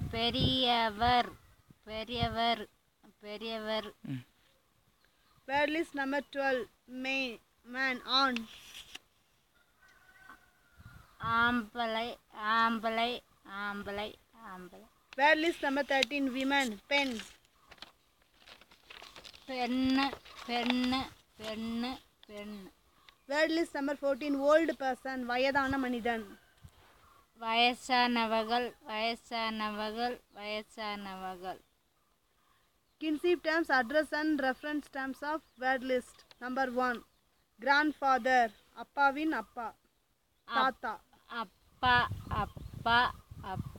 பெரியவர் பெரியவர் பெரியவர் வேர்ட் லிஸ்ட் நம்பர் டுவெல் மே மேன் ஆன் ஆம்பளை ஆம்பளை ஆம்பளை ஆம்பளை word list number thirteen women பெண் பெண்ணு பெண்ணு பெண்ணு பெண்ணு word list number fourteen old person வயதான மனிதன் வயசானவர்கள் வயசானவர்கள் வயசானவர்கள் kinship terms address and reference terms of word list number one grandfather அப்பாவின் அப்பா தாத்தா அப்பா அப்பா அப்பா